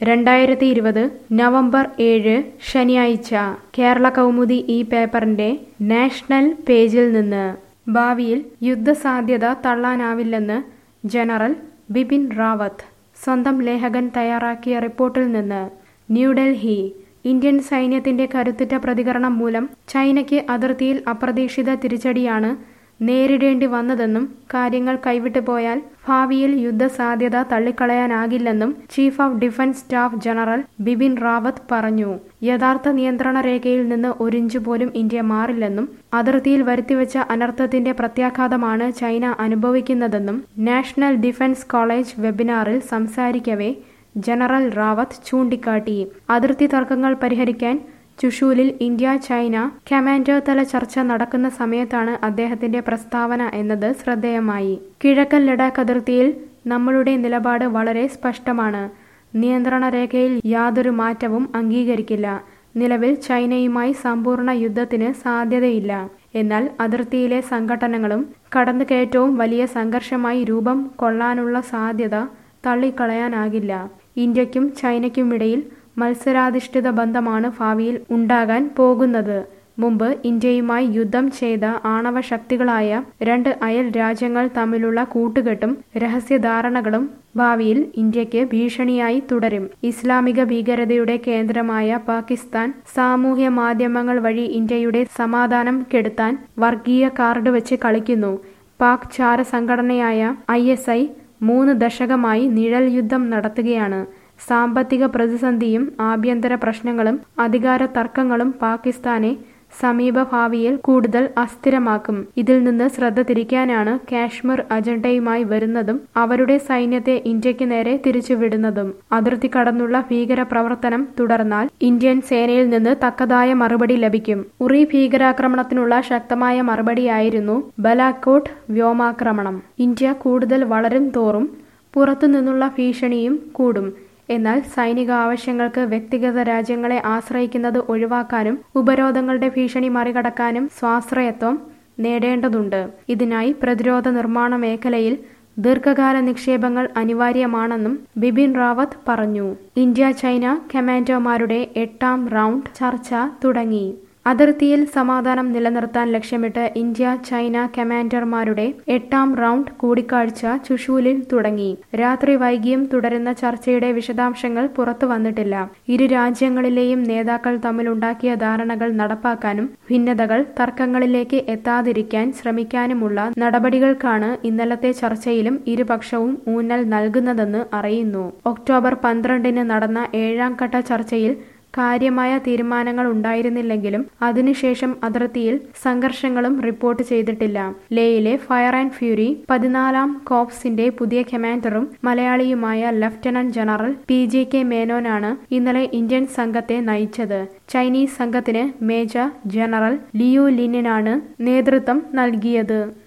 രണ്ടായിരത്തി ഇരുപത് നവംബർ ഏഴ് ശനിയാഴ്ച കേരള കൗമുദി ഈ പേപ്പറിന്റെ നാഷണൽ പേജിൽ നിന്ന് ഭാവിയിൽ യുദ്ധസാധ്യത തള്ളാനാവില്ലെന്ന് ജനറൽ ബിപിൻ റാവത്ത് സ്വന്തം ലേഖകൻ തയ്യാറാക്കിയ റിപ്പോർട്ടിൽ നിന്ന് ന്യൂഡൽഹി ഇന്ത്യൻ സൈന്യത്തിന്റെ കരുത്തുറ്റ പ്രതികരണം മൂലം ചൈനയ്ക്ക് അതിർത്തിയിൽ അപ്രതീക്ഷിത തിരിച്ചടിയാണ് നേരിടേണ്ടി വന്നതെന്നും കാര്യങ്ങൾ കൈവിട്ടു പോയാൽ ഭാവിയിൽ യുദ്ധസാധ്യത തള്ളിക്കളയാനാകില്ലെന്നും chief of defence staff general Bipin Rawat പറഞ്ഞു യഥാർത്ഥ നിയന്ത്രണ രേഖയിൽ നിന്ന് ഒരിഞ്ചു പോലും ഇന്ത്യ മാറില്ലെന്നും അതിർത്തിയിൽ വരുത്തിവെച്ച അനർത്ഥത്തിന്റെ പ്രത്യാഘാതമാണ് ചൈന അനുഭവിക്കുന്നതെന്നും നാഷണൽ ഡിഫൻസ് കോളേജ് വെബിനാറിൽ സംസാരിക്കവേ ജനറൽ റാവത്ത് ചൂണ്ടിക്കാട്ടി അതിർത്തി തർക്കങ്ങൾ പരിഹരിക്കാൻ ചുഷൂലിൽ ഇന്ത്യ ചൈന കമാൻഡർ തല ചർച്ച നടക്കുന്ന സമയത്താണ് അദ്ദേഹത്തിന്റെ പ്രസ്താവന എന്നത് ശ്രദ്ധേയമായി കിഴക്കൻ ലഡാക്ക് അതിർത്തിയിൽ നമ്മളുടെ നിലപാട് വളരെ സ്പഷ്ടമാണ് നിയന്ത്രണ രേഖയിൽ യാതൊരു മാറ്റവും അംഗീകരിക്കില്ല നിലവിൽ ചൈനയുമായി സമ്പൂർണ്ണ യുദ്ധത്തിന് സാധ്യതയില്ല എന്നാൽ അതിർത്തിയിലെ സംഘടനകളും കടന്നുകയറ്റവും വലിയ സംഘർഷമായി രൂപം കൊള്ളാനുള്ള സാധ്യത തള്ളിക്കളയാനാകില്ല ഇന്ത്യക്കും ചൈനയ്ക്കുമിടയിൽ മത്സരാധിഷ്ഠിത ബന്ധമാണ് ഭാവിയിൽ ഉണ്ടാകാൻ പോകുന്നത് മുമ്പ് ഇന്ത്യയുമായി യുദ്ധം ചെയ്ത ആണവ ശക്തികളായ രണ്ട് അയൽ രാജ്യങ്ങൾ തമ്മിലുള്ള കൂട്ടുകെട്ടും രഹസ്യധാരണകളും ഭാവിയിൽ ഇന്ത്യക്ക് ഭീഷണിയായി തുടരും ഇസ്ലാമിക ഭീകരതയുടെ കേന്ദ്രമായ പാകിസ്ഥാൻ സാമൂഹ്യ മാധ്യമങ്ങൾ വഴി ഇന്ത്യയുടെ സമാധാനം കെടുത്താൻ വർഗീയ കാർഡ് വെച്ച് കളിക്കുന്നു പാക് ചാര സംഘടനയായ ഐ മൂന്ന് ദശകമായി നിഴൽ യുദ്ധം നടത്തുകയാണ് സാമ്പത്തിക പ്രതിസന്ധിയും ആഭ്യന്തര പ്രശ്നങ്ങളും അധികാര തർക്കങ്ങളും പാകിസ്ഥാനെ സമീപഭാവിയിൽ കൂടുതൽ അസ്ഥിരമാക്കും ഇതിൽ നിന്ന് ശ്രദ്ധ തിരിക്കാനാണ് കാശ്മീർ അജണ്ടയുമായി വരുന്നതും അവരുടെ സൈന്യത്തെ ഇന്ത്യക്ക് നേരെ തിരിച്ചുവിടുന്നതും അതിർത്തി കടന്നുള്ള ഭീകര പ്രവർത്തനം തുടർന്നാൽ ഇന്ത്യൻ സേനയിൽ നിന്ന് തക്കതായ മറുപടി ലഭിക്കും ഉറി ഭീകരാക്രമണത്തിനുള്ള ശക്തമായ മറുപടിയായിരുന്നു ബലാക്കോട്ട് വ്യോമാക്രമണം ഇന്ത്യ കൂടുതൽ വളരും തോറും പുറത്തുനിന്നുള്ള ഭീഷണിയും കൂടും എന്നാൽ സൈനിക ആവശ്യങ്ങൾക്ക് വ്യക്തിഗത രാജ്യങ്ങളെ ആശ്രയിക്കുന്നത് ഒഴിവാക്കാനും ഉപരോധങ്ങളുടെ ഭീഷണി മറികടക്കാനും സ്വാശ്രയത്വം നേടേണ്ടതുണ്ട് ഇതിനായി പ്രതിരോധ നിർമ്മാണ മേഖലയിൽ ദീർഘകാല നിക്ഷേപങ്ങൾ അനിവാര്യമാണെന്നും ബിപിൻ റാവത്ത് പറഞ്ഞു ഇന്ത്യ ചൈന കമാൻഡോമാരുടെ എട്ടാം റൗണ്ട് ചർച്ച തുടങ്ങി അതിർത്തിയിൽ സമാധാനം നിലനിർത്താൻ ലക്ഷ്യമിട്ട് ഇന്ത്യ ചൈന കമാൻഡർമാരുടെ എട്ടാം റൗണ്ട് കൂടിക്കാഴ്ച ചുഷൂലിൽ തുടങ്ങി രാത്രി വൈകിയും തുടരുന്ന ചർച്ചയുടെ വിശദാംശങ്ങൾ പുറത്തു വന്നിട്ടില്ല ഇരു രാജ്യങ്ങളിലെയും നേതാക്കൾ തമ്മിലുണ്ടാക്കിയ ധാരണകൾ നടപ്പാക്കാനും ഭിന്നതകൾ തർക്കങ്ങളിലേക്ക് എത്താതിരിക്കാൻ ശ്രമിക്കാനുമുള്ള നടപടികൾക്കാണ് ഇന്നലത്തെ ചർച്ചയിലും ഇരുപക്ഷവും ഊന്നൽ നൽകുന്നതെന്ന് അറിയുന്നു ഒക്ടോബർ പന്ത്രണ്ടിന് നടന്ന ഏഴാം ഘട്ട ചർച്ചയിൽ കാര്യമായ തീരുമാനങ്ങൾ ഉണ്ടായിരുന്നില്ലെങ്കിലും അതിനുശേഷം അതിർത്തിയിൽ സംഘർഷങ്ങളും റിപ്പോർട്ട് ചെയ്തിട്ടില്ല ലേയിലെ ഫയർ ആൻഡ് ഫ്യൂരി പതിനാലാം കോപ്സിന്റെ പുതിയ കമാൻഡറും മലയാളിയുമായ lieutenant general P J K മേനോനാണ് ഇന്നലെ ഇന്ത്യൻ സംഘത്തെ നയിച്ചത് ചൈനീസ് സംഘത്തിന് മേജർ ജനറൽ ലിയു ലിനിനാണ് നേതൃത്വം നൽകിയത്